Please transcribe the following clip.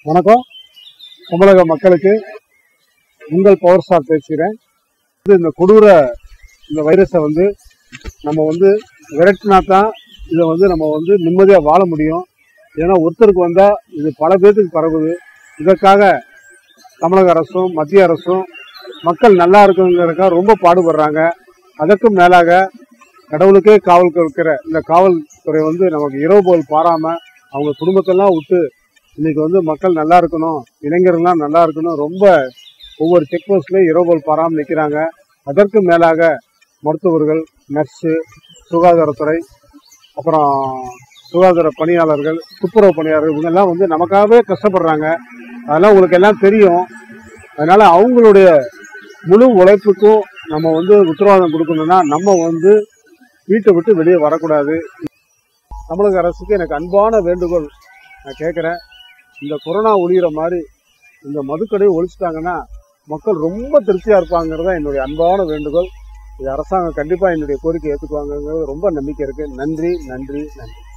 வணக்கம் தமிழக மக்களுக்கு உங்கள் பவர் ஸ்டார் பேசுகிறேன் இது இந்த கொடூர இந்த வைரஸை வந்து நம்ம வந்து விரட்டினா தான் இதை வந்து நம்ம வந்து நிம்மதியாக வாழ முடியும் ஏன்னா ஒருத்தருக்கு வந்தால் இது பல பேர்த்துக்கு பரவுது இதற்காக தமிழக அரசும் மத்திய அரசும் மக்கள் நல்லா இருக்குங்கிறதுக்காக ரொம்ப பாடுபடுறாங்க அதற்கும் மேலாக கடவுளுக்கே காவல் இருக்கிற இந்த காவல்துறை வந்து நமக்கு இரவு போல் பாராமல் அவங்க குடும்பத்தெல்லாம் விட்டு இன்னைக்கு வந்து மக்கள் நல்லா இருக்கணும் இளைஞர்கள்லாம் நல்லா இருக்கணும் ரொம்ப ஒவ்வொரு செக் போஸ்ட்லயும் இரவுகள் பாராமல் நிற்கிறாங்க அதற்கு மேலாக மருத்துவர்கள் நர்ஸு சுகாதாரத்துறை அப்புறம் சுகாதார பணியாளர்கள் துப்புரவு பணியாளர்கள் இவங்கெல்லாம் வந்து நமக்காகவே கஷ்டப்படுறாங்க அதெல்லாம் உங்களுக்கு எல்லாம் தெரியும் அதனால அவங்களுடைய முழு உழைப்புக்கும் நம்ம வந்து உத்தரவாதம் கொடுக்கணும்னா நம்ம வந்து வீட்டை விட்டு வெளியே வரக்கூடாது தமிழக அரசுக்கு எனக்கு அன்பான வேண்டுகோள் நான் கேட்குறேன் இந்த கொரோனா ஒழிகிற மாதிரி இந்த மதுக்கடையை ஒழிச்சிட்டாங்கன்னா மக்கள் ரொம்ப திருப்தியாக இருப்பாங்கிறது தான் என்னுடைய அன்பான வேண்டுகோள் இது அரசாங்கம் கண்டிப்பாக என்னுடைய கோரிக்கை ஏற்றுக்குவாங்கங்கிறது ரொம்ப நம்பிக்கை இருக்குது நன்றி நன்றி நன்றி